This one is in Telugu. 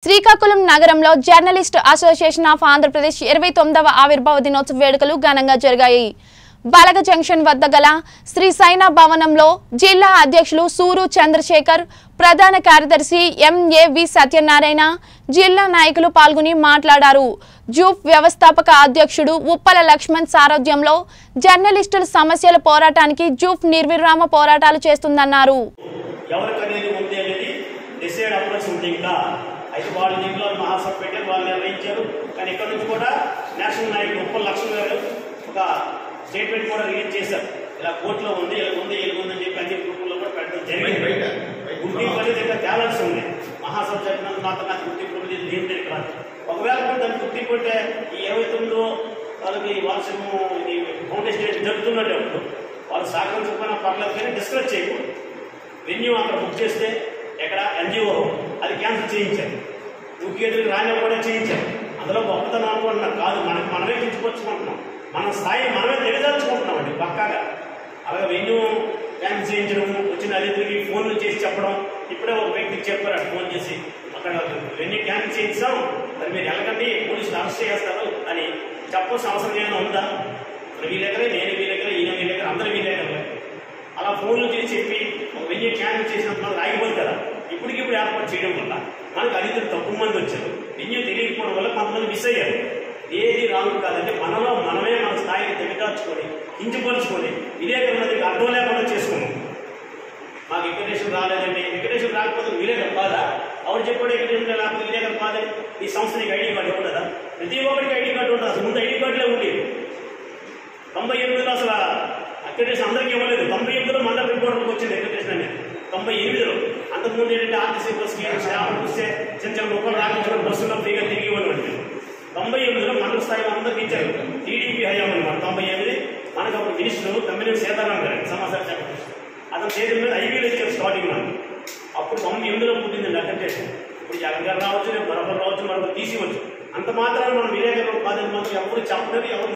శ్రీకాకుళం నగరంలో జర్నలిస్ట్ అసోసియేషన్ ఆఫ్ ఆంధ్రప్రదేశ్ ఇరవై తొమ్మిదవ ఆవిర్భావ దినోత్సవ వేడుకలు ఘనంగా జరిగాయి బలగ జంక్షన్ వద్ద గల శ్రీ సైనా భవనంలో జిల్లా అధ్యక్షులు సూరు చంద్రశేఖర్ ప్రధాన కార్యదర్శి ఎంఏవి సత్యనారాయణ జిల్లా నాయకులు పాల్గొని మాట్లాడారు జూప్ వ్యవస్థాపక అధ్యక్షుడు ఉప్పల లక్ష్మణ్ సారథ్యంలో జర్నలిస్టుల సమస్యల పోరాటానికి జూప్ నిర్విరామ పోరాటాలు చేస్తుందన్నారు ఎవరికి అనేది ఉంది అనేది డిసైడ్ అవ్వాల్సి ఉంది ఇంకా అయితే వాళ్ళు దీంట్లో మహాసభ పెట్టారు వాళ్ళు నిర్ణయించారు కానీ ఇక్కడ నుంచి కూడా నేషనల్ నాయకులు ఉప్పల్ లక్ష్మణ్ గారు ఒక స్టేట్మెంట్ కూడా రిలీజ్ చేశారు ఇలా కోర్టులో ఉంది ఇలా ఉంది ఇలా ఉంది అని చెప్పి అన్ని గ్రూపుల్లో కూడా పెట్టడం జరిగింది గుర్తింపు అనేది ఇంకా తేలాల్సి ఉంది మహాసభ జరిగినందుకు మాత్రం నాకు గుర్తింపు అనేది దేని దగ్గర రాదు ఒకవేళ కూడా దానికి గుర్తింపు అంటే ఈ ఇరవై తొమ్మిదో వాళ్ళకి వార్షికము ఇది ఫౌండేషన్ జరుగుతున్నట్టు అప్పుడు వాళ్ళు సహకరించకపోయినా పర్లేదు కానీ డిస్కస్ చేయకూడదు వెన్యూ అక్కడ బుక్ చేస్తే ఎక్కడ ఎన్జిఓ అది క్యాన్సిల్ చేయించారు యూకేతులకు రాని కూడా చేయించారు అందులో గొప్పతనం అనుకుంటున్నాం కాదు మనకు మనమే కించుకొచ్చుకుంటున్నాం మన స్థాయి మనమే దిగజార్చుకుంటున్నాం అండి పక్కాగా అలాగే వెన్యూ క్యాన్సిల్ చేయించడం వచ్చిన అతిథులకి ఫోన్లు చేసి చెప్పడం ఇప్పుడే ఒక వ్యక్తికి చెప్పారు అటు ఫోన్ చేసి అక్కడ వెన్యూ క్యాన్సిల్ చేయించాం మరి మీరు వెళ్ళకండి పోలీసులు అరెస్ట్ చేస్తారు అని చెప్పాల్సిన అవసరం ఏమైనా ఉందా మరి వీళ్ళెక్కడే నేను వీళ్ళెక్కడే ఈయన వీళ్ళెక్కడే అందరూ వీళ్ళెక్కడే అలా ఫోన్లు చేసి చెప్పి ఒక వెయ్యి క్యాన్సిల్ చేసినంత మనకు ఆగిపోదు కదా ఇప్పటికిప్పుడు ఏర్పాటు చేయడం వల్ల మనకు అతిథులు తక్కువ మంది వచ్చారు వెయ్యి తెలియకపోవడం వల్ల కొంతమంది మిస్ అయ్యారు ఏది రాంగ్ కాదంటే మనలో మనమే మన స్థాయిని దిగదార్చుకొని కించపరుచుకొని విలేకరులది అర్థం లేకుండా చేసుకున్నాం మాకు ఎక్విటేషన్ రాలేదండి ఎక్విటేషన్ రాకపోతే విలేకరు కాదా ఎవరు చెప్పాడు ఎక్విటేషన్ లేకపోతే విలేకరు కాదని ఈ సంస్థ నీకు ఐడి కార్డు ఇవ్వదా ప్రతి ఒక్కరికి ఐడి కార్డు ఉంటుంది అసలు ముందు ఐడి కార్డులే ఉండేది తొంభై ఎనిమిదిలో అసలు అక్రిడేషన్ అందరికీ ఇవ్వలేదు తొంభై ఎనిమిదిలో మండల రిపోర్టర్కి వచ్చింది అక్రిడేషన్ అనేది తొంభై ఎనిమిదిలో అంతకుముందు ఏంటంటే ఆర్టీసీ బస్కి శ్రావణ చూస్తే చిన్న చిన్న ముక్కలు రాకుండా బస్సులో ఫ్రీగా తిరిగి ఇవ్వనివ్వండి తొంభై ఎనిమిదిలో మండల స్థాయిలో అందరికీ ఇచ్చారు టీడీపీ హయాం అనమాట తొంభై ఎనిమిది మనకు అప్పుడు మినిస్టర్ తమ్మినేని సీతారాం గారు సమాచార శాఖ మినిస్టర్ అతని చేతుల మీద ఐవీలు ఇచ్చారు స్టార్టింగ్ మనకి అప్పుడు తొంభై ఎనిమిదిలో పుట్టింది అక్రిడేషన్ ఇప్పుడు జగన్ గారు రావచ్చు రేపు మరొకరు రావచ్చు మరొకరు తీసివచ్చు అంత మాత్రాన మనం విలేకరులు కాదని మాత్రం ఎవరు చెప్పలేదు ఎవరు